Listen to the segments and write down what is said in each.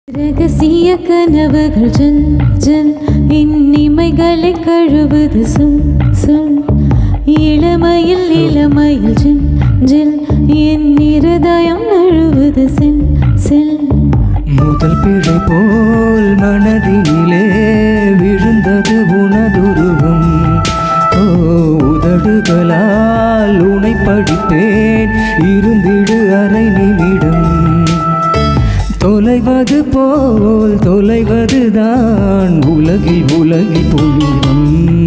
ரகசிய கனவுகள் ஜல் ஜல் இன்னிமைகளை கழுவுது சொல் சொல் இளமையில் இளமையில் ஜில் ஜில் என் இருதயம் நழுவுது செல் செல் முதல் பிழை போல் மனதினிலே விழுந்தது உனதுருவம் ஓ உதடுகளால் உனை படிப்பேன் இருந்திடு அரை நிமிடம் தொலைவது போல் தொலைவதுதான் உலகில் உலகில் புனிதம்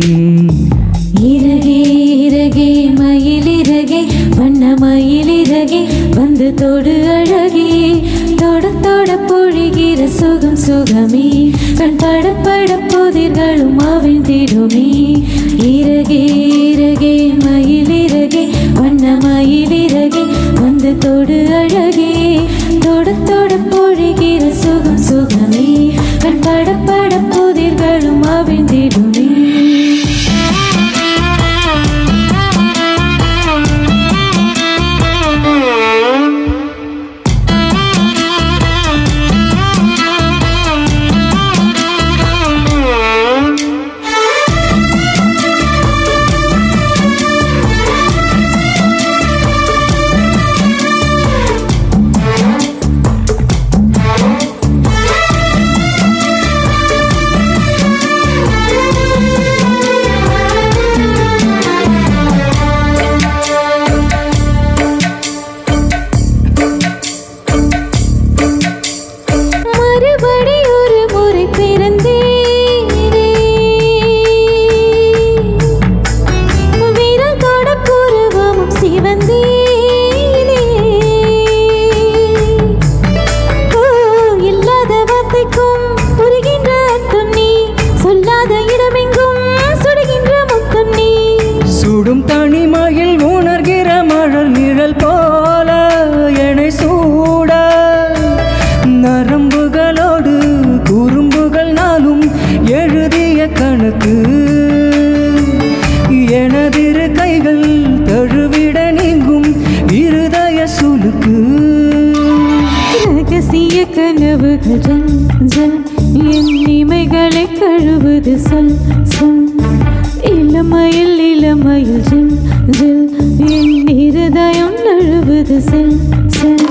இறகே இறகே மயில் இறகே வண்ண மயில் இறகே வந்து தொடு அழகே தொட தொட பொழிகிற சுகம் சுகமே கண் பட பட புதிர்களும் அவிழ்ந்திடுமே இறகே இறகே மயில் இறகே வண்ண மயில் இறகே வந்து தொடு அழகே தொட தொட பொழிகிற சுகம் சுகமே கண் பட பட புதிர்களும் அவிழ்ந்திடுமே மறுபடி ஒரு முறை பிறந்தேனே விரல் தொட புருவமும் சிவந்தேனே ஓ இல்லாத வார்த்தைக்கும் புரிகின்ற அர்த்தம் நீ சொல்லாத இடமெங்கும் சுடுகின்ற முத்தம் நீ சுடும் தனிமையில் உணர்கிற மழல் நிழல் போல என்னை சூட நரம்புகளோடு குறும்புகள் நாளும் எழுதிய கணக்கு எனதிரு கைகள் தழுவிட நீங்கும் இருதய சுலுக்கு ரகசிய கனவுகள் ஜல் ஜல் என் இமைகளை கழுவுது சொல் சொல் இளமையில் இளமையில் ஜில் ஜில் என் இருதயம் நழுவுது செல் செல்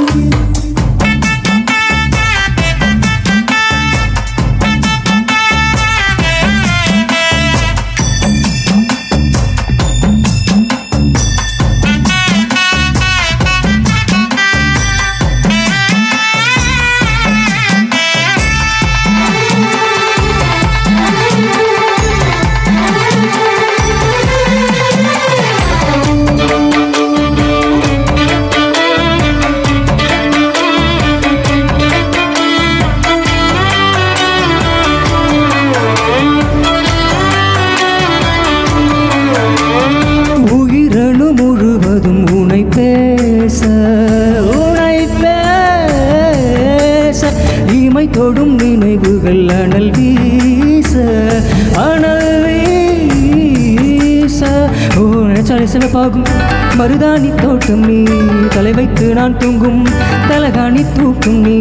உயிரணு முழுவதும் உனை பேச உனை பேச இமை தொடும் நினைவுகள் அனல் வீச அனல் வீச ஓ நினைச்சாலே சிவப்பாகும் மருதாணி தோட்டம் நீ தலை வைத்து நான் தூங்கும் தலகாணி தூக்கும் நீ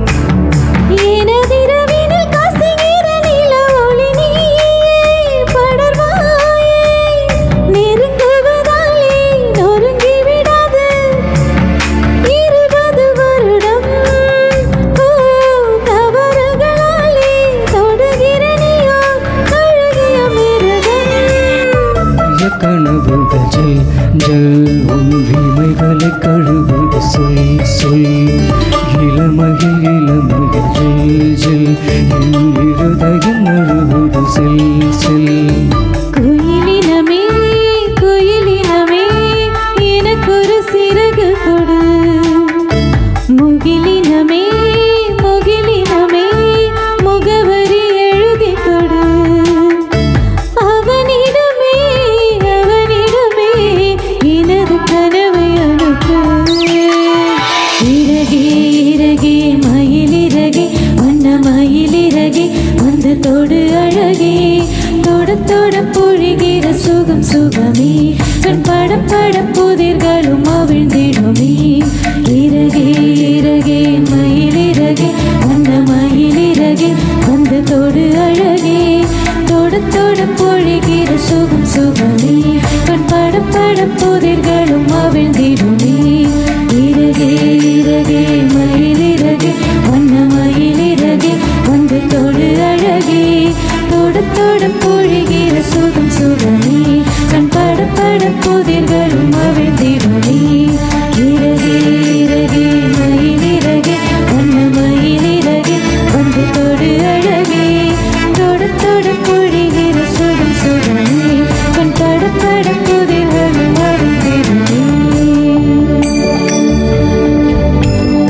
எனதிரவினில் கசிகிற நில ஒளி நீயே படர்வாயே நெருங்குவதாலே நொறுங்கி விடாது இருபது வருடம் ஓ தவறுகளாலே தொடுகிற நீயோ அழகிய மிருகம் பிரிய கனவுகள் ஜல் ஜல் உன் இமைகளை கழுவுது சொல் சொல் இளமையில் இளமையில் ஜில் ஜில் என் இருதயம் நழுவுது செல் செல் குயிலினமே குயிலினமே எனக்கொரு சிறகு கொடு முகிலினமே முகிலினமே முகவரி எழுதி கொடு அவனிடமே அவனிடமே எனது கனவை அனுப்பு இறகே இறகே மயிலிறகே அழகே வந்து தொடு அழகே தொட தொட பொழிகிற சுகம் சுகமே கண் பட பட